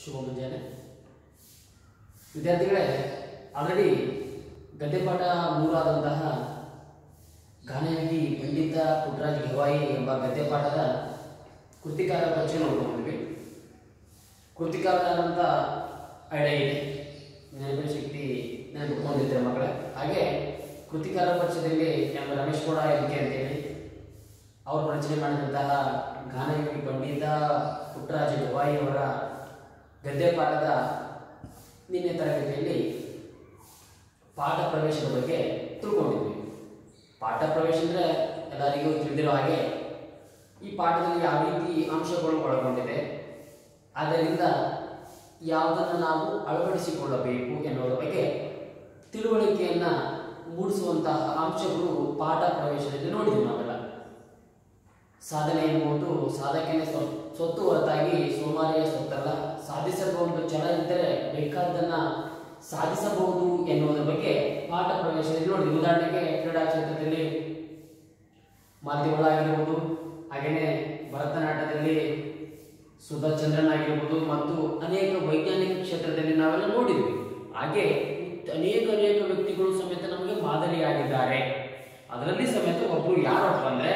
ಶುಭ ಮುಂಜಾನೆ ವಿದ್ಯಾರ್ಥಿಗಳೇ ಆಲ್ರೆಡಿ ಗದ್ಯಪಾಠ ಮೂರಾದಂತಹ ಗಾನಯೋಗಿ ಪಂಡಿತ ಪುಟ್ಟರಾಜ್ ಗವಾಯಿ ಎಂಬ ಗದ್ಯಪಾಠದ ಕೃತಿಕಾರ ಪರಿಚಯ ನೋಡ್ಕೊಂಡಿದ್ವಿ ಕೃತಿಕಾರರಂತ ಐಡಿಯಾ ಇದೆ ನೆನಪಿನ ಶಕ್ತಿ ನೆನಪಿಟ್ಕೊಂಡಿದ್ದಾರೆ ಮಕ್ಕಳೇ ಹಾಗೆ ಕೃತಿಕಾರ ಪರಿಚಯದಲ್ಲಿ ನಮ್ಮ ರಮೇಶ್ ಗೌಡ ಎಲ್ಕೆ ಅಂತೇಳಿ ಅವರು ರಚನೆ ಮಾಡಿದಂತಹ ಗಾನಯೋಗಿ ಪಂಡಿತ ಪುಟ್ಟರಾಜ ಗವಾಯಿ ಅವರ ಗದ್ಯಪಾಠದ ನಿನ್ನೆ ತರಗತಿಯಲ್ಲಿ ಪಾಠ ಪ್ರವೇಶದ ಬಗ್ಗೆ ತಿಳ್ಕೊಂಡಿದ್ವಿ ಪಾಠ ಪ್ರವೇಶ ಅಂದರೆ ಎಲ್ಲರಿಗೂ ತಿಳಿದಿರೋ ಹಾಗೆ ಈ ಪಾಠದಲ್ಲಿ ಯಾವ ರೀತಿ ಅಂಶಗಳು ಒಳಗೊಂಡಿದೆ ಆದ್ದರಿಂದ ಯಾವುದನ್ನು ನಾವು ಅಳವಡಿಸಿಕೊಳ್ಳಬೇಕು ಎನ್ನುವುದರ ಬಗ್ಗೆ ತಿಳುವಳಿಕೆಯನ್ನು ಮೂಡಿಸುವಂತಹ ಅಂಶಗಳು ಪಾಠ ಪ್ರವೇಶದಲ್ಲಿ ನೋಡಿದ್ವಿ ನಾವೆಲ್ಲ ಸಾಧನೆ ಎನ್ನುವುದು ಸಾಧಕನೇ ಸ್ವ ಸ್ವತ್ತು ಹೊರತಾಗಿ ಸೋಮಾರಿಯ ಸ್ವತ್ತಲ್ಲ ಸಾಧಿಸಬಹುದು ಛಲ ಇದ್ದರೆ ಬೇಕಾದ್ದನ್ನ ಸಾಧಿಸಬಹುದು ಎನ್ನುವುದರ ಬಗ್ಗೆ ಪಾಠ ಪ್ರವೇಶದಲ್ಲಿ ನೋಡಿ ಉದಾಹರಣೆಗೆ ಕ್ರೀಡಾ ಕ್ಷೇತ್ರದಲ್ಲಿ ಮಾಧ್ಯಮಗಳಾಗಿರ್ಬೋದು ಹಾಗೆಯೇ ಭರತನಾಟ್ಯದಲ್ಲಿ ಸುಧಾ ಚಂದ್ರನ್ ಆಗಿರ್ಬೋದು ಮತ್ತು ಅನೇಕ ವೈಜ್ಞಾನಿಕ ಕ್ಷೇತ್ರದಲ್ಲಿ ನಾವೆಲ್ಲ ನೋಡಿದ್ವಿ ಹಾಗೆ ಅನೇಕ ಅನೇಕ ವ್ಯಕ್ತಿಗಳು ಸಮೇತ ನಮಗೆ ಮಾದರಿಯಾಗಿದ್ದಾರೆ ಅದರಲ್ಲಿ ಸಮೇತ ಒಬ್ಬರು ಯಾರಪ್ಪ ಅಂದ್ರೆ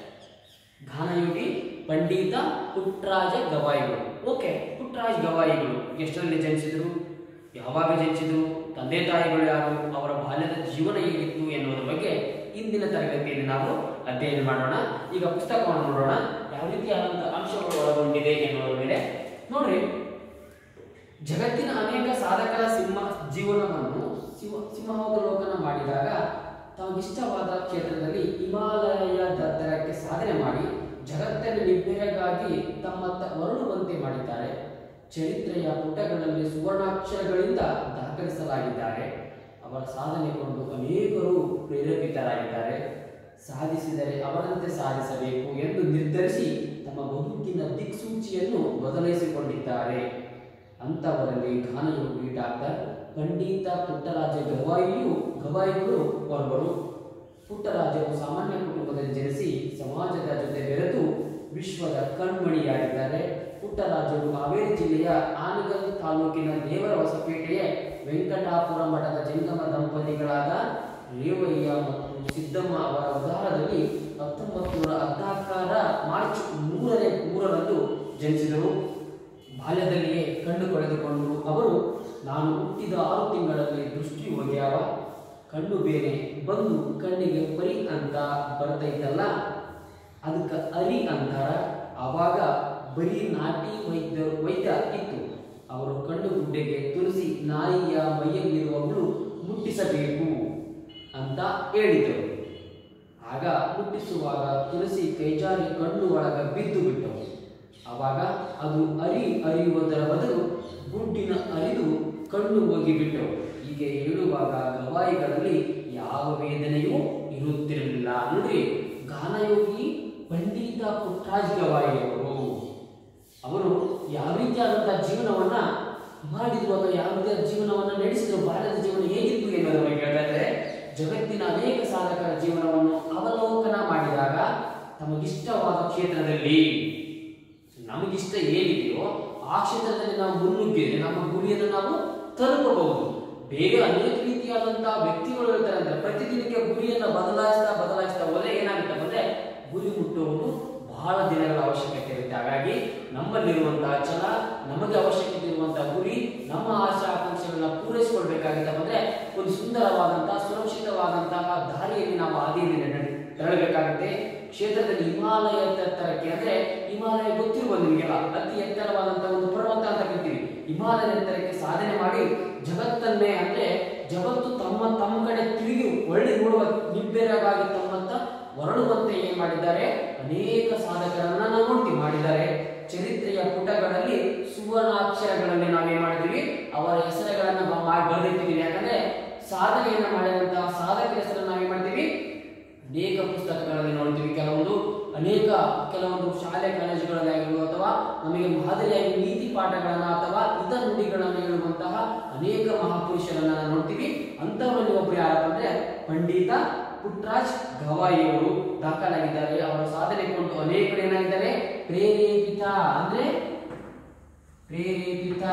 ಗಾನಯೋಗಿ ಪಂಡಿತ ಪುಟ್ರಾಜ ಗವಾಯಿಗಳು ಓಕೆ ಪುಟ್ರಾಜ್ ಗವಾಯಿಗಳು ಎಷ್ಟರಲ್ಲಿ ಜನಿಸಿದ್ರು ಯಾವಾಗ ಜನಿಸಿದ್ರು ತಂದೆ ತಾಯಿಗಳು ಯಾರು ಅವರ ಬಾಲ್ಯದ ಜೀವನ ಹೇಗಿತ್ತು ಎನ್ನುವುದರ ಬಗ್ಗೆ ಇಂದಿನ ತರಗತಿಯಲ್ಲಿ ನಾವು ಅಧ್ಯಯನ ಮಾಡೋಣ ಈಗ ಪುಸ್ತಕವನ್ನು ನೋಡೋಣ ಯಾವ ರೀತಿಯಾದಂತಹ ಅಂಶಗಳು ಒಳಗೊಂಡಿದೆ ಎನ್ನುವುದರ ಮೇಲೆ ನೋಡ್ರಿ ಜಗತ್ತಿನ ಅನೇಕ ಸಾಧಕರ ಸಿಂಹ ಜೀವನವನ್ನು ಸಿಂಹ ಸಿಂಹಾವಲೋಕನ ಮಾಡಿದಾಗ ತಮಗಿಷ್ಟವಾದ ಕ್ಷೇತ್ರದಲ್ಲಿ ಹಿಮಾಲಯ ದತ್ತರಕ್ಕೆ ಸಾಧನೆ ಮಾಡಿ ಜಗತ್ತಿನ ನಿಬ್ಬೆರಗಾಗಿ ತಮ್ಮತ್ತ ಹೊರಡುವಂತೆ ಮಾಡಿದ್ದಾರೆ ಚರಿತ್ರೆಯ ಪುಟಗಳಲ್ಲಿ ಸುವರ್ಣಾಕ್ಷರಗಳಿಂದ ದಾಖಲಿಸಲಾಗಿದ್ದಾರೆ ಅವರ ಸಾಧನೆ ಕೊಂಡು ಅನೇಕರು ಪ್ರೇರೇಪಿತರಾಗಿದ್ದಾರೆ ಸಾಧಿಸಿದರೆ ಅವರಂತೆ ಸಾಧಿಸಬೇಕು ಎಂದು ನಿರ್ಧರಿಸಿ ತಮ್ಮ ಬದುಕಿನ ದಿಕ್ಸೂಚಿಯನ್ನು ಬದಲಿಸಿಕೊಂಡಿದ್ದಾರೆ ಅಂಥವರಲ್ಲಿ ಗಾನಯೋಗಿ ಡಾಕ್ಟರ್ ಪಂಡಿತ ಪುಟ್ಟರಾಜ ಗವಾಯಿಯು ಗವಾಯಿಗಳು ಒಬ್ಬರು ಪುಟ್ಟರಾಜರು ಸಾಮಾನ್ಯ ಕುಟುಂಬದಲ್ಲಿ ಜನಿಸಿ ಸಮಾಜದ ಜೊತೆ ಬೆರೆತು ವಿಶ್ವದ ಕಣ್ಮಣಿಯಾಗಿದ್ದಾರೆ ಪುಟ್ಟರಾಜರು ಹಾವೇರಿ ಜಿಲ್ಲೆಯ ಆನಗಲ್ ತಾಲೂಕಿನ ದೇವರ ಹೊಸಪೇಟೆಯ ವೆಂಕಟಾಪುರ ಮಠದ ಜಂಗಮ ದಂಪತಿಗಳಾದ ರೇವಯ್ಯ ಮತ್ತು ಸಿದ್ದಮ್ಮ ಅವರ ಉದಾರದಲ್ಲಿ ಹತ್ತೊಂಬತ್ತು ನೂರ ಹದಿನಾಲ್ಕರ ಮಾರ್ಚ್ ಮೂರನೇ ಮೂರರಂದು ಜನಿಸಿದರು ಬಾಲ್ಯದಲ್ಲಿಯೇ ಕಣ್ಣು ಕಳೆದುಕೊಂಡರು ಅವರು ನಾನು ಹುಟ್ಟಿದ ಆರು ತಿಂಗಳಲ್ಲಿ ದೃಷ್ಟಿ ಒಗೆಯವ ಕಣ್ಣು ಬೇರೆ ಬಂದು ಕಣ್ಣಿಗೆ ಪರಿ ಅಂತ ಬರ್ತೈತಲ್ಲ ಅದಕ್ಕೆ ಅರಿ ಅಂತಾರ ಆವಾಗ ಬರೀ ನಾಟಿ ವೈದ್ಯ ವೈದ್ಯ ಇತ್ತು ಅವರು ಕಣ್ಣು ಗುಡ್ಡೆಗೆ ತುಳಸಿ ನಾಯಿಯ ಮೈಯಲ್ಲಿರುವವಳು ಮುಟ್ಟಿಸಬೇಕು ಅಂತ ಹೇಳಿದರು ಆಗ ಮುಟ್ಟಿಸುವಾಗ ತುಳಸಿ ಕೈಜಾರಿ ಕಣ್ಣು ಒಳಗ ಬಿದ್ದು ಬಿಟ್ಟವು ಆವಾಗ ಅದು ಅರಿ ಅರಿಯುವುದರ ಬದಲು ಗುಡ್ಡಿನ ಅರಿದು ಕಣ್ಣು ಹೋಗಿಬಿಟ್ಟವು ಹೀಗೆ ಹೇಳುವಾಗ ಗವಾಯಿಗಳಲ್ಲಿ ಯಾವ ವೇದನೆಯೂ ಇರುತ್ತಿರಲಿಲ್ಲ ನೋಡ್ರಿ ಗಾನಯೋಗಿ ಪಂಡಿತ ಪುಟ್ಟರಾಜ್ ಗವಾಯಿಯವರು ಅವರು ಯಾವ ರೀತಿಯಾದಂತಹ ಜೀವನವನ್ನ ಮಾಡಿದ್ರು ಅಥವಾ ಯಾವ ರೀತಿಯ ಜೀವನವನ್ನ ನಡೆಸಿದ್ರು ಬಾಲ್ಯದ ಜೀವನ ಹೇಗಿತ್ತು ಎನ್ನುವುದರ ಬಗ್ಗೆ ಹೇಳ್ತಾ ಇದ್ದಾರೆ ಜಗತ್ತಿನ ಅನೇಕ ಸಾಧಕರ ಜೀವನವನ್ನು ಅವಲೋಕನ ಮಾಡಿದಾಗ ತಮಗಿಷ್ಟವಾದ ಕ್ಷೇತ್ರದಲ್ಲಿ ನಮಗಿಷ್ಟ ಏನಿದೆಯೋ ಆ ಕ್ಷೇತ್ರದಲ್ಲಿ ನಾವು ಮುನ್ನುಗ್ಗಿದ್ರೆ ನಮ್ಮ ಗುರಿಯನ್ನು ನಾವು ತಲುಪಬಹುದು ಬೇರೆ ಅನೇಕ ರೀತಿಯಾದಂತಹ ವ್ಯಕ್ತಿಗಳು ಹೇಳ್ತಾರೆ ಅಂದ್ರೆ ಪ್ರತಿದಿನಕ್ಕೆ ಗುರಿಯನ್ನು ಬದಲಾಯಿಸ್ತಾ ಬದಲಾಯಿಸ್ತಾ ಹೋದ್ರೆ ಏನಾಗುತ್ತೆ ಅಂದ್ರೆ ಗುರಿ ಮುಟ್ಟುವುದು ಬಹಳ ದಿನಗಳ ಅವಶ್ಯಕತೆ ಇರುತ್ತೆ ಹಾಗಾಗಿ ನಮ್ಮಲ್ಲಿರುವಂತಹ ಛಲ ನಮಗೆ ಅವಶ್ಯಕತೆ ಇರುವಂತಹ ಗುರಿ ನಮ್ಮ ಆಶಾ ಆಕಾಂಕ್ಷೆಗಳನ್ನ ಪೂರೈಸಿಕೊಳ್ಬೇಕಾಗುತ್ತೆ ಅಂದ್ರೆ ಒಂದು ಸುಂದರವಾದಂತಹ ಸುರಕ್ಷಿತವಾದಂತಹ ದಾರಿಯಲ್ಲಿ ನಾವು ಹಾದಿಯಲ್ಲಿ ನಡೆ- ತೆರಳಬೇಕಾಗುತ್ತೆ ಕ್ಷೇತ್ರದಲ್ಲಿ ಹಿಮಾಲಯ ಎತ್ತರಕ್ಕೆ ಅಂದ್ರೆ ಹಿಮಾಲಯ ಗೊತ್ತಿರುವ ನಿಮಗೆಲ್ಲ ಅತಿ ಎತ್ತರವಾದಂತಹ ಒಂದು ಪರ್ವತ ಅಂತ ಕರಿತೀವಿ ಹಿಮಾಲಯ ಎತ್ತರಕ್ಕೆ ಸಾಧನೆ ಮಾಡಿ ಜಗತ್ತನ್ನೇ ಅಂದ್ರೆ ಜಗತ್ತು ತಮ್ಮ ತಮ್ಮ ಕಡೆ ತಿರುಗಿ ಒಳ್ಳೆ ನೋಡುವ ನಿಬ್ಬೆರಗಾಗಿ ತಮ್ಮತ್ತ ಹೊರಡುವಂತೆ ಏನ್ ಮಾಡಿದ್ದಾರೆ ಅನೇಕ ಸಾಧಕರನ್ನ ನಾವು ನೋಡ್ತೀವಿ ಮಾಡಿದ್ದಾರೆ ಚರಿತ್ರೆಯ ಪುಟಗಳಲ್ಲಿ ಸುವರ್ಣಾಕ್ಷರಗಳಲ್ಲಿ ನಾವೇನ್ ಮಾಡಿದೀವಿ ಅವರ ಹೆಸರುಗಳನ್ನ ನಾವು ಮಾಡಿ ಬರೆದಿಟ್ಟಿದ್ದೀವಿ ಯಾಕಂದ್ರೆ ಸಾಧನೆಯನ್ನ ಮಾಡಿದಂತಹ ಸಾಧಕರ ಹೆಸರನ್ನ ನಾವೇನ್ ಮಾಡ್ತೀವಿ ಅನೇಕ ಪುಸ್ತಕಗಳಲ್ಲಿ ನೋಡ್ತೀವಿ ಕೆಲವೊಂದು ಅನೇಕ ಕೆಲವೊಂದು ಶಾಲೆ ಕಾಲೇಜುಗಳಲ್ಲಿ ಆಗಿರ್ಬೋದು ಅಥವಾ ನಮಗೆ ಮಾದರಿಯಾಗಿ ನೀತಿ ಪಾಠಗಳನ್ನ ಅಥವಾ ಇತರ ನುಡಿಗಳನ್ನ ಹೇಳುವಂತಹ ಅನೇಕ ಮಹಾಪುರುಷರನ್ನ ನಾವು ನೋಡ್ತೀವಿ ಅಂತವರಲ್ಲಿ ಒಬ್ರು ಯಾರಪ್ಪ ಅಂದ್ರೆ ಪಂಡಿತ ಪುಟ್ರಾಜ್ ಗವಾಯಿಯವರು ದಾಖಲಾಗಿದ್ದಾರೆ ಅವರ ಸಾಧನೆ ಕೊಂಡು ಅನೇಕರು ಏನಾಗಿದ್ದಾರೆ ಪ್ರೇರೇಪಿತ ಅಂದ್ರೆ ಪ್ರೇರೇಪಿತ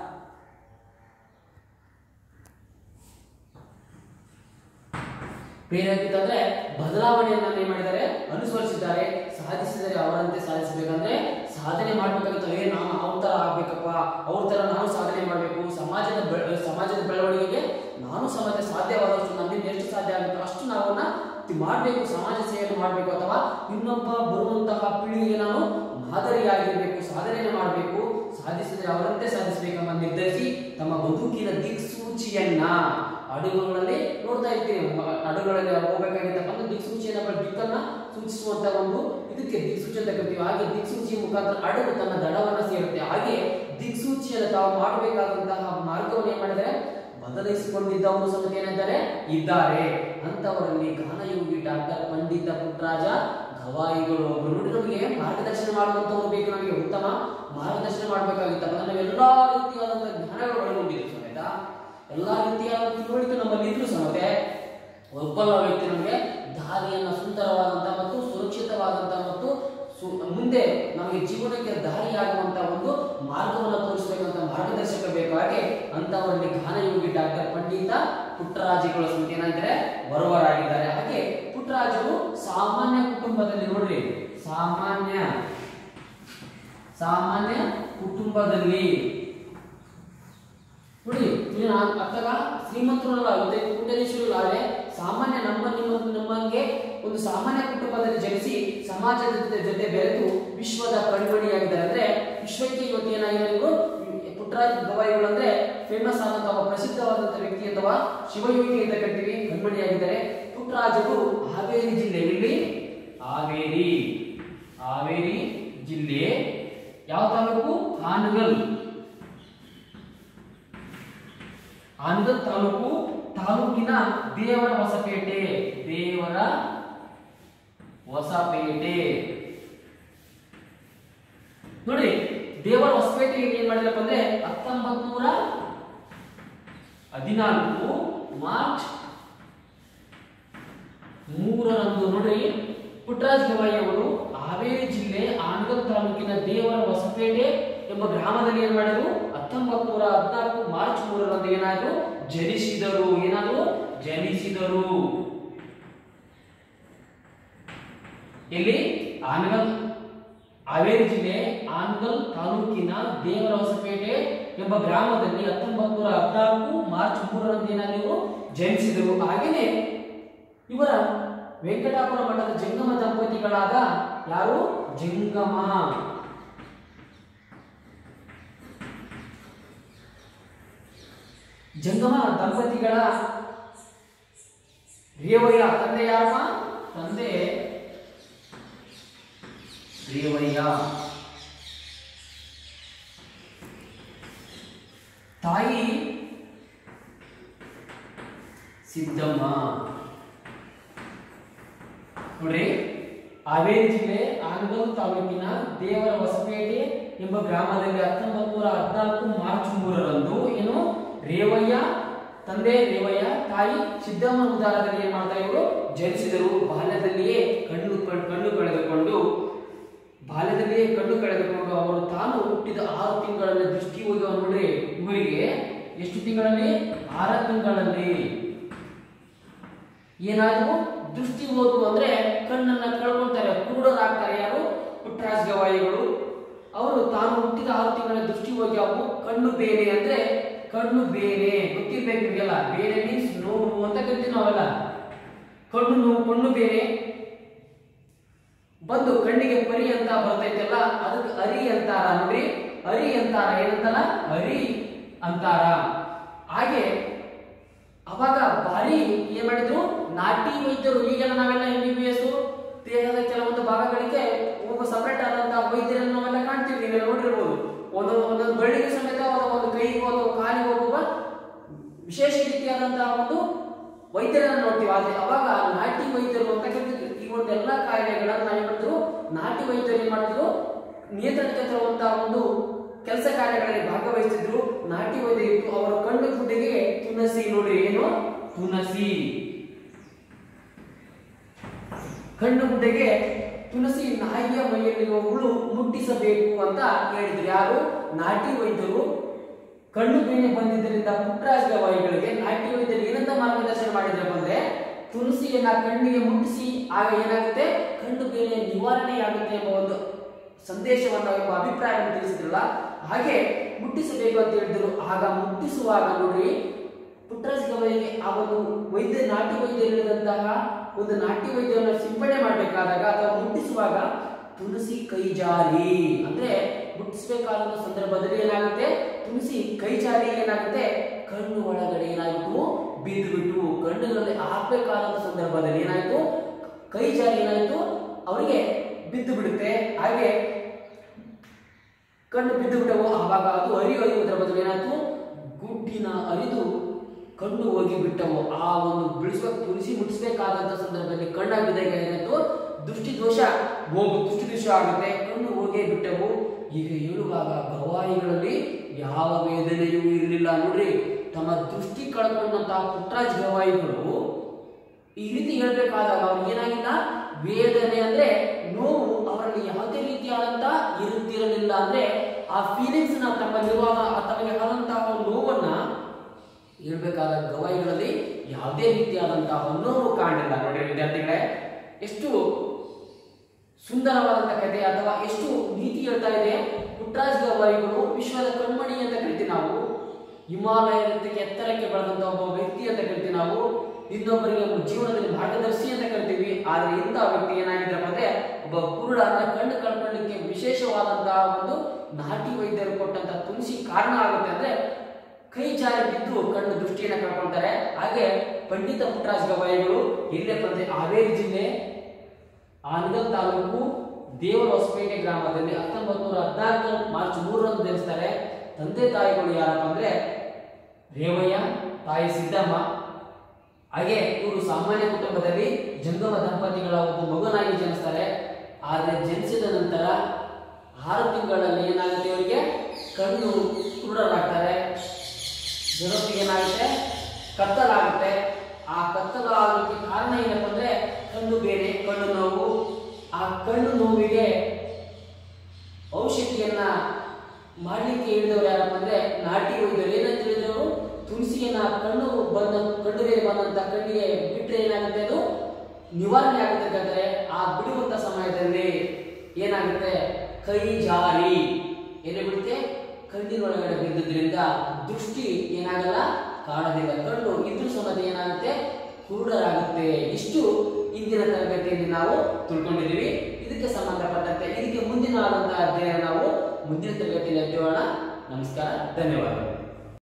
ಪ್ರೇರೇಪಿತ ಅಂದ್ರೆ ಬದಲಾವಣೆಯನ್ನ ಏನ್ ಮಾಡಿದ್ದಾರೆ ಅನುಸರಿಸಿದ್ದಾರೆ ಸಾಧಿಸಿದರೆ ಅವರಂತೆ ಸಾಧಿಸಬೇಕಂದ್ರೆ ಸಾಧನೆ ಮಾಡ್ಬೇಕಾಗುತ್ತೆ ಏ ನಾನು ಅವ್ರ ತರ ಆಗ್ಬೇಕಪ್ಪ ಅವ್ರ ತರ ನಾನು ಸಾಧನೆ ಮಾಡಬೇಕು ಸಮಾಜದ ಬೆಳ- ಸಮಾಜದ ಬೆಳವಣಿಗೆಗೆ ನಾನು ಸಮಾಜ ಸಾಧ್ಯವಾದಷ್ಟು ನನ್ನಿಂದ ಎಷ್ಟು ಸಾಧ್ಯ ಆಗುತ್ತೋ ಅಷ್ಟು ನಾವನ್ನ ಮಾಡಬೇಕು ಸಮಾಜ ಸೇವೆಯನ್ನು ಮಾಡಬೇಕು ಅಥವಾ ಇನ್ನೊಬ್ಬ ಬರುವಂತಹ ಪೀಳಿಗೆಗೆ ನಾನು ಮಾದರಿಯಾಗಿರ್ಬೇಕು ಸಾಧನೆಯನ್ನು ಮಾಡಬೇಕು ಸಾಧಿಸಿದರೆ ಅವರಂತೆ ಸಾಧಿಸಬೇಕೆಂಬ ನಿರ್ಧರಿಸಿ ತಮ್ಮ ಬದುಕಿನ ದಿಕ್ಸೂಚಿಯನ್ನ ಅಡುಗುಗಳಲ್ಲಿ ನೋಡ್ತಾ ಇರ್ತೀವಿ ಮ- ಅಡುಗಳಲ್ಲಿ ಹೋಗ್ಬೇಕಾಗಿತ್ತಪ್ಪ ಅಂದ್ರೆ ದಿಕ್ಸೂಚಿಯನ್ನ ಬ- ದಿಕ್ಕನ್ನ ಸೂಚಿಸುವಂತ ಒಂದು ಇದಕ್ಕೆ ದಿಕ್ಸೂಚಿ ಅಂತ ಕರಿತೀವಿ ಹಾಗೆ ದಿಕ್ಸೂಚಿ ಮುಖಾಂತರ ಅಡುಗು ತನ್ನ ದಡವನ್ನ ಸೇರುತ್ತೆ ಹಾಗೆ ದಿಕ್ಸೂಚಿಯನ್ನು ತಾವು ಮಾಡಬೇಕಾದಂತಹ ಮಾರ್ಗವನ್ನು ಏನ್ ಮಾಡಿದರೆ ಬದಲಿಸಿಕೊಂಡಿದ್ದವರು ಸಮೇತ ಏನಿದ್ದಾರೆ ಇದ್ದಾರೆ ಅಂತವರಲ್ಲಿ ಗಾನಯೋಗಿ ಡಾಕ್ಟರ್ ಪಂಡಿತ ಪುಟ್ಟರಾಜ ಗವಾಯಿಗಳು ಒಬ್ರು ನೋಡಿ ನಮಗೆ ಮಾರ್ಗದರ್ಶನ ಮಾಡುವಂತವ್ರು ಬೇಕು ನಮಗೆ ಉತ್ತಮ ಮಾರ್ಗದರ್ಶನ ಮಾಡಬೇಕಾಗಿತ್ತಪ್ಪ ನಾವು ಎಲ್ಲಾ ರೀತಿಯಾದಂತಹ ಜ್ಞಾನಗಳು ಒಳಗೊಂಡಿದ್ದು ಸಮೇತ ಎಲ್ಲಾ ರೀತಿಯಾದ ತಿಳುವಳಿಕೆ ನಮ್ಮಲ್ಲಿ ಇದ್ರು ಸಮೇತ ಒಬ್ಬ ವ್ಯಕ್ತಿ ನಮಗೆ ದಾರಿಯನ್ನ ಸುಂದರವಾದಂತಹ ಮತ್ತು ಸುರಕ್ಷಿತವಾದಂತ ಮತ್ತು ಸು- ಮುಂದೆ ನಮಗೆ ಜೀವನಕ್ಕೆ ದಾರಿಯಾಗುವಂತ ಒಂದು ಮಾರ್ಗವನ್ನು ತೋರಿಸಬೇಕಂತ ಮಾರ್ಗದರ್ಶಕ ಬೇಕು ಹಾಗೆ ಅಂತವರಲ್ಲಿ ಗಾನಯೋಗಿ ಡಾಕ್ಟರ್ ಪಂಡಿತ ಪುಟ್ಟರಾಜಿಗಳು ಸಮೇತ ಏನಾಗಿದ್ದಾರೆ ಬರುವರಾಗಿದ್ದಾರೆ ಹಾಗೆ ಪುಟ್ಟರಾಜರು ಸಾಮಾನ್ಯ ಕುಟುಂಬದಲ್ಲಿ ನೋಡ್ರಿ ಸಾಮಾನ್ಯ ಸಾಮಾನ್ಯ ಕುಟುಂಬದಲ್ಲಿ ನೋಡಿ ಇಲ್ಲಿ ನಾನು ಅತ್ತಾಗ ಶ್ರೀಮಂತರಲ್ಲ ಇವತ್ತೆ ಕುಂಡಲೇಶ್ವರಲ್ಲ ಆದರೆ ಸಾಮಾನ್ಯ ನಮ್ಮ ನಿಮ್ಮ ನಮ್ಮಂಗೆ ಒಂದು ಸಾಮಾನ್ಯ ಕುಟುಂಬದಲ್ಲಿ ಜನಿಸಿ ಸಮಾಜದ ಜೊತೆ ಜೊತೆ ಬೆರೆತು ವಿಶ್ವದ ಕಣ್ಮಣಿಯಾಗಿದ್ದಾರೆ ಅಂದ್ರೆ ವಿಶ್ವಕ್ಕೆ ಇವತ್ತು ಏನಾಗಿದೆ ಇವರು ಪುಟ್ಟರಾಜ ಗವಾಯಿಗಳು ಅಂದ್ರೆ ಫೇಮಸ್ ಆದಂತಹ ಒಬ್ಬ ಪ್ರಸಿದ್ಧವಾದಂತಹ ವ್ಯಕ್ತಿ ಅಥವಾ ಶಿವಯೋಗಿ ಅಂತ ಕರಿತೀವಿ ಕಣ್ಮಣಿಯಾಗಿದ್ದಾರೆ ಪುಟ್ಟರಾಜರು ಹಾವೇರಿ ಜಿಲ್ಲೆ ಇಲ್ಲಿ ಹಾವೇರಿ ಹಾವೇರಿ ಜಿಲ್ಲೆ ಯಾವ ತಾಲೂಕು ಹಾನಗಲ್ ಆನಂದ್ ತಾಲೂಕು ತಾಲೂಕಿನ ದೇವರ ಹೊಸಪೇಟೆ ದೇವರ ಹೊಸಪೇಟೆ ನೋಡಿ ದೇವರ ಹೊಸಪೇಟೆಗೆ ಏನ್ ಮಾಡಿದ್ರಪ್ಪ ಅಂದ್ರೆ ಹತ್ತೊಂಬತ್ ನೂರ ಹದಿನಾಲ್ಕು ಮಾರ್ಚ್ ಮೂರರಂದು ನೋಡ್ರಿ ಪುಟ್ಟರಾಜ ಗವಾಯಿ ಅವರು ಹಾವೇರಿ ಜಿಲ್ಲೆ ಆನಗಲ್ ತಾಲೂಕಿನ ದೇವರ ಹೊಸಪೇಟೆ ಎಂಬ ಗ್ರಾಮದಲ್ಲಿ ಏನ್ ಮಾಡಿದ್ರು ಹತ್ತೊಂಬತ್ ನೂರ ಹದಿನಾಲ್ಕು ಮಾರ್ಚ್ ಮೂರರಂದು ಏನಾದ್ರು ಜನಿಸಿದರು ಏನಾದ್ರು ಜನಿಸಿದರು ಎಲ್ಲಿ ಆನಗಲ್ ಹಾವೇರಿ ಜಿಲ್ಲೆ ಆನಗಲ್ ತಾಲೂಕಿನ ದೇವರ ಹೊಸಪೇಟೆ ಎಂಬ ಗ್ರಾಮದಲ್ಲಿ ಹತ್ತೊಂಬತ್ ನೂರ ಹದಿನಾಲ್ಕು ಮಾರ್ಚ್ ಮೂರರಂದು ಏನಾದ್ರು ಜನಿಸಿದರು ಹಾಗೇನೆ ಇವರ ವೆಂಕಟಾಪುರ ಮಠದ ಜಂಗಮ ದಂಪತಿಗಳಾದ ಯಾರು ಜಂಗಮ ಜಂಗಮ ದಂಪತಿಗಳ ರೇವಯ್ಯ ತಂದೆ ಯಾರಮ್ಮ ತಂದೆ ರೇವಯ್ಯ ತಾಯಿ ಸಿದ್ದಮ್ಮ ನೋಡ್ರಿ ಹಾವೇರಿ ಜಿಲ್ಲೆ ಆನಗಲ್ ತಾಲೂಕಿನ ದೇವರ ಹೊಸಪೇಟೆ ಎಂಬ ಗ್ರಾಮದಲ್ಲಿ ಹತ್ತೊಂಬತ್ ನೂರ ಹದಿನಾಲ್ಕು ಮಾರ್ಚ್ ಮೂರರಂದು ಏನು ರೇವಯ್ಯ ತಂದೆ ರೇವಯ್ಯ ತಾಯಿ ಸಿದ್ದಮ್ಮ ಉದಾರದಲ್ಲಿ ಏನ್ ಮಾಡ್ತಾ ಇವರು ಜನಿಸಿದರು ಬಾಲ್ಯದಲ್ಲಿಯೇ ಕಣ್ಣು ಕಣ್- ಕಣ್ಣು ಕಳೆದುಕೊಂಡು ಬಾಲ್ಯದಲ್ಲಿಯೇ ಕಣ್ಣು ಕಳೆದುಕೊಂಡು ಅವರು ತಾನು ಹುಟ್ಟಿದ ಆರು ತಿಂಗಳಲ್ಲಿ ದೃಷ್ಟಿ ಹೋಗುವ ನೋಡ್ರಿ ಇವರಿಗೆ ಎಷ್ಟು ತಿಂಗಳಲ್ಲಿ ಆರು ತಿಂಗಳಲ್ಲಿ ಏನಾದ್ರು ದೃಷ್ಟಿ ಓದು ಅಂದ್ರೆ ಕಣ್ಣನ್ನ ಕಳ್ಕೊಳ್ತಾರೆ ಕುರುಡರಾಗ್ತಾರೆ ಯಾರು ಪುಟ್ಟರಾಜ ಗವಾಯಿಗಳು ಅವರು ತಾನು ಹುಟ್ಟಿದ ಆರು ತಿಂಗಳ ದೃಷ್ಟಿ ಹೋಗಿ ಅವು ಕಣ್ಣು ಬೇರೆ ಅಂದ್ರೆ ಕಣ್ಣು ಬೇರೆ ಗೊತ್ತಿರ್ಬೇಕು ನಿಮಗೆಲ್ಲ ಬೇರೆ ಮೀನ್ಸ್ ನೋವು ಅಂತ ಕರಿತೀವಿ ನಾವೆಲ್ಲ ಕಣ್ಣು ನೋವು ಕಣ್ಣು ಬೇರೆ ಬಂದು ಕಣ್ಣಿಗೆ ಪರಿ ಅಂತ ಬರ್ತೈತಲ್ಲ ಅದಕ್ಕೆ ಅರಿ ಅಂತಾರ ನೋಡ್ರಿ ಅರಿ ಅಂತಾರ ಏನಂತಲ್ಲ ಅರಿ ಅಂತಾರ ಹಾಗೆ ಅವಾಗ ಭಾರಿ ಏನ್ ಮಾಡಿದ್ರು ನಾಟಿ ವೈದ್ಯರು ಈಗೆಲ್ಲ ನಾವೆಲ್ಲ ಎಂ ಬಿ ಬಿ ಎಸ್ ದೇಹದ ಕೆಲವೊಂದು ಭಾಗಗಳಿಗೆ ಒಬ್ಬ ಸಪರೇಟ್ ಆದಂತಹ ವೈದ್ಯರನ್ನು ನಾವೆಲ್ಲ ಕಾಣ್ತೀವಿ ನೀವೆಲ್ಲ ನೋಡಿರ್ಬೋದು ಒಂದೊಂದು ಒಂದೊಂದು ಬಳ್ಳಿಗೆ ಸಮೇತ ಒಂದು ಒಂದು ಕೈಗೆ ಅಥವಾ ಕಾಲಿಗೆ ಒಬ್ಬ ವಿಶೇಷ ರೀತಿಯಾದಂತಹ ಒಂದು ವೈದ್ಯರನ್ನ ನೋಡ್ತೀವಿ ಆದ್ರೆ ಅವಾಗ ನಾಟಿ ವೈದ್ಯರು ಅಂತ ಕರಿತಿದ್ರು ಈ ಒಂದು ಎಲ್ಲಾ ಕಾಯಿಲೆಗಳನ್ನ ನಾವ್ ಏನ್ ಮಾಡಿದ್ರು ನಾಟಿ ವೈದ್ಯರು ಏನ್ ಮಾಡಿದ್ರು ನಿಯಂತ್ರಣಕ್ಕೆ ತರುವಂತಹ ಒಂದು ಕೆಲಸ ಕಾರ್ಯಗಳಲ್ಲಿ ಭಾಗವಹಿಸ್ತಿದ್ರು ನಾಟಿ ವೈದ್ಯರು ಇತ್ತು ಅವರ ಕಣ್ಣು ಗುಡ್ಡೆಗೆ ತುಳಸಿ ನೋಡಿ ಏನು ತುಳಸಿ ಕಣ್ಣು ಗುಡ್ಡೆಗೆ ತುಳಸಿ ನಾಯಿಯ ಮೈಯಲ್ಲಿರುವ ಹುಳು ಮುಟ್ಟಿಸಬೇಕು ಅಂತ ಹೇಳಿದ್ರು ಯಾರು ನಾಟಿ ವೈದ್ಯರು ಕಣ್ಣು ಬೇನೆ ಬಂದಿದ್ದರಿಂದ ಪುಟ್ಟರಾಜ ಗವಾಯಿಗಳಿಗೆ ನಾಟಿ ವೈದ್ಯರು ಏನಂತ ಮಾರ್ಗದರ್ಶನ ಮಾಡಿದ್ರಪ್ಪ ಅಂದ್ರೆ ತುಳಸಿಯನ್ನ ಕಣ್ಣಿಗೆ ಮುಟ್ಟಿಸಿ ಆಗ ಏನಾಗುತ್ತೆ ಕಣ್ಣು ಬೇನೆ ನಿವಾರಣೆಯಾಗುತ್ತೆ ಎಂಬ ಒಂದು ಸಂದೇಶವನ್ನು ಎಂಬ ಅಭಿಪ್ರಾಯವನ್ನು ತಿಳಿಸಿದ್ರಲ್ಲ ಹಾಗೆ ಮುಟ್ಟಿಸಬೇಕು ಅಂತ ಹೇಳಿದ್ರು ಆಗ ಮುಟ್ಟಿಸುವಾಗ ನೋಡ್ರಿ ಪುಟ್ಟರಾಜ ಗವಾಯಿಗೆ ಆ ಒಂದು ವೈದ್ಯ ನಾಟಿ ವೈದ್ಯರು ಹೇಳಿದಂತಹ ಒಂದು ನಾಟಿ ವೈದ್ಯರನ್ನು ಸಿಂಪಡಣೆ ಮಾಡಬೇಕಾದಾಗ ಅಥವಾ ಮುಟ್ಟಿಸುವಾಗ ತುಳಸಿ ಕೈ ಜಾರಿ ಅಂದ್ರೆ ಮುಟ್ಟಿಸಬೇಕಾದ ಸಂದರ್ಭದಲ್ಲಿ ಏನಾಗುತ್ತೆ ತುಳಸಿ ಕೈ ಜಾರಿ ಏನಾಗುತ್ತೆ ಕಣ್ಣು ಒಳಗಡೆ ಏನಾಗಿತ್ತು ಬಿದ್ದು ಬಿಟ್ಟು ಕಣ್ಣುಗಳಲ್ಲಿ ಹಾಕ್ಬೇಕಾದ ಸಂದರ್ಭದಲ್ಲಿ ಏನಾಯ್ತು ಕೈ ಜಾರಿ ಏನಾಯ್ತು ಅವರಿಗೆ ಬಿದ್ದು ಬಿಡುತ್ತೆ ಹಾಗೆ ಕಣ್ಣು ಬಿದ್ದು ಬಿಟ್ಟವು ಆವಾಗ ಅದು ಅರಿವು ಅರಿಯುವುದರ ಬದಲು ಏನಾಯ್ತು ಗುಡ್ಡಿನ ಅರಿದು ಕಣ್ಣು ಹೋಗಿ ಬಿಟ್ಟವು ಆ ಒಂದು ಬಿಡಿಸುವ ತುಳಸಿ ಮುಟ್ಟಿಸಬೇಕಾದಂತ ಸಂದರ್ಭದಲ್ಲಿ ಕಣ್ಣಾಗಿ ಬಿದ್ದಾಗ ಏನಾಯ್ತು ದೃಷ್ಟಿ ದೋಷ ಹೋಗು ದೃಷ್ಟಿ ದೋಷ ಆಗುತ್ತೆ ಕಣ್ಣು ಹೋಗೇ ಬಿಟ್ಟವು ಈಗ ಹೇಳುವಾಗ ಗವಾಯಿಗಳಲ್ಲಿ ಯಾವ ವೇದನೆಯೂ ಇರಲಿಲ್ಲ ನೋಡ್ರಿ ತಮ್ಮ ದೃಷ್ಟಿ ಕಳ್ಕೊಂಡಂತಹ ಪುಟ್ಟರಾಜ್ ಗವಾಯಿಗಳು ಈ ರೀತಿ ಹೇಳ್ಬೇಕಾದಾಗ ಅವ್ರಿಗೆ ಏನಾಗಿಲ್ಲ ವೇದನೆ ಅಂದ್ರೆ ನೋವು ಅವರಲ್ಲಿ ಯಾವುದೇ ರೀತಿಯಾದಂತ ಇರುತ್ತಿರಲಿಲ್ಲ ಅಂದ್ರೆ ಆ ಫೀಲಿಂಗ್ಸ್ ನ ತಮ್ಮಲ್ಲಿರುವಾಗ ಆ ತಮಗೆ ಆದಂತಹ ಒಂದು ನೋವನ್ನ ಹೇಳ್ಬೇಕಾದ ಗವಾಯಿಗಳಲ್ಲಿ ಯಾವುದೇ ರೀತಿಯಾದಂತಹ ನೋವು ಕಾಣಲಿಲ್ಲ ನೋಡಿ ವಿದ್ಯಾರ್ಥಿಗಳೇ ಎಷ್ಟು ಸುಂದರವಾದಂತಹ ಕಥೆ ಅಥವಾ ಎಷ್ಟು ನೀತಿ ಹೇಳ್ತಾ ಇದೆ ಪುಟ್ಟರಾಜ್ ಗವಾಯಿಗಳು ವಿಶ್ವದ ಕಣ್ಮಣಿ ಅಂತ ಕರಿತೀವಿ ನಾವು ಹಿಮಾಲಯದ ಎತ್ತರಕ್ಕೆ ಬೆಳೆದಂತ ಒಬ್ಬ ವ್ಯಕ್ತಿ ಅಂತ ಕರಿತೀವಿ ನಾವು ಇನ್ನೊಬ್ಬರಿಗೆ ಒಬ್ಬ ಜೀವನದಲ್ಲಿ ಮಾರ್ಗದರ್ಶಿ ಅಂತ ಕರಿತೀವಿ ಆದ್ರೆ ಇಂತಹ ವ್ಯಕ್ತಿ ಏನಾಗಿದ್ರಪ್ಪ ಅಂದ್ರೆ ಒಬ್ಬ ಕುರುಡ ಅಂದ್ರೆ ಕಣ್ಣು ಕಳ್ಕೊಳ್ಳಿಕ್ಕೆ ವಿಶೇಷವಾದಂತಹ ಒಂದು ನಾಟಿ ವೈದ್ಯರು ಕೊಟ್ಟಂತ ತುಳಸಿ ಕಾರಣ ಆಗುತ್ತೆ ಅಂದ್ರೆ ಕೈ ಜಾರಿ ಬಿದ್ದು ಕಣ್ಣು ದೃಷ್ಟಿಯನ್ನ ಕಳ್ಕೊಳ್ತಾರೆ ಹಾಗೆ ಪಂಡಿತ ಪುಟ್ಟರಾಜ ಗವಾಯಿಗಳು ಎಲ್ಲಪ್ಪ ಅಂದ್ರೆ ಹಾವೇರಿ ಜಿಲ್ಲೆ ಆನಗಲ್ ತಾಲೂಕು ದೇವರ ಹೊಸಪೇಟೆ ಗ್ರಾಮದಲ್ಲಿ ಹತ್ತೊಂಬತ್ತು ನೂರ ಹದಿನಾಲ್ಕು ಮಾರ್ಚ್ ಮೂರರಂದು ಜನಿಸ್ತಾರೆ ತಂದೆ ತಾಯಿಗಳು ಯಾರಪ್ಪ ಅಂದ್ರೆ ರೇವಯ್ಯ ತಾಯಿ ಸಿದ್ದಮ್ಮ ಹಾಗೆ ಇವರು ಸಾಮಾನ್ಯ ಕುಟುಂಬದಲ್ಲಿ ಜಂಗಮ ದಂಪತಿಗಳ ಒಂದು ಮಗನಾಗಿ ಜನಿಸ್ತಾರೆ ಆದರೆ ಜನಿಸಿದ ನಂತರ ಆರು ತಿಂಗಳಲ್ಲಿ ಏನಾಗುತ್ತೆ ಇವರಿಗೆ ಕಣ್ಣು ಕುರುಡರಾಗ್ತಾರೆ ಜಗತ್ತಿಗೆ ಏನಾಗುತ್ತೆ ಕತ್ತಲಾಗುತ್ತೆ ಆ ಕತ್ತಲು ಆಗೋಕ್ಕೆ ಕಾರಣ ಏನಪ್ಪ ಅಂದ್ರೆ ಕಣ್ಣು ಬೇರೆ ಕಣ್ಣು ನೋವು ಆ ಕಣ್ಣು ನೋವಿಗೆ ಔಷಧಿಯನ್ನ ಮಾಡ್ಲಿಕ್ಕೆ ಹೇಳಿದವರು ಯಾರಪ್ಪ ಅಂದ್ರೆ ನಾಟಿ ವೈದ್ಯರು ಏನಂತ ಹೇಳಿದವರು ತುಳಸಿಯನ್ನ ಕಣ್ಣು ಬಂದ ಕಣ್ಣು ಬೇರೆ ಬಂದಂತ ಕಣ್ಣಿಗೆ ಬಿಟ್ರೆ ಏನಾಗುತ್ತೆ ಅದು ನಿವಾರಣೆ ಆಗುತ್ತೆ ಅಂತ ಹೇಳ್ತಾರೆ ಆ ಬಿಡುವಂತ ಸಮಯದಲ್ಲಿ ಏನಾಗುತ್ತೆ ಕೈ ಜಾರಿ ಎಲ್ಲಿ ಬಿಡುತ್ತೆ ಕಣ್ಣಿನೊಳಗಡೆ ಬಿದ್ದುದ್ರಿಂದ ದೃಷ್ಟಿ ಏನಾಗಲ್ಲ ಕಾಣೋದಿಲ್ಲ ಕಣ್ಣು ಇದ್ರ ಸಮೇತ ಏನಾಗುತ್ತೆ ಕುರುಡರಾಗುತ್ತೆ ಇಷ್ಟು ಇಂದಿನ ತರಗತಿಯಲ್ಲಿ ನಾವು ತಿಳ್ಕೊಂಡಿದ್ದೀವಿ ಇದಕ್ಕೆ ಸಂಬಂಧಪಟ್ಟಂತೆ ಇದಕ್ಕೆ ಮುಂದಿನ ಆದಂತಹ ಅಧ್ಯಯನ ನಾವು ಮುಂದಿನ ತರಗತಿಯಲ್ಲಿ ಅಧ್ಯಯನ ನಮಸ್ಕಾರ ಧನ್ಯವಾದಗಳು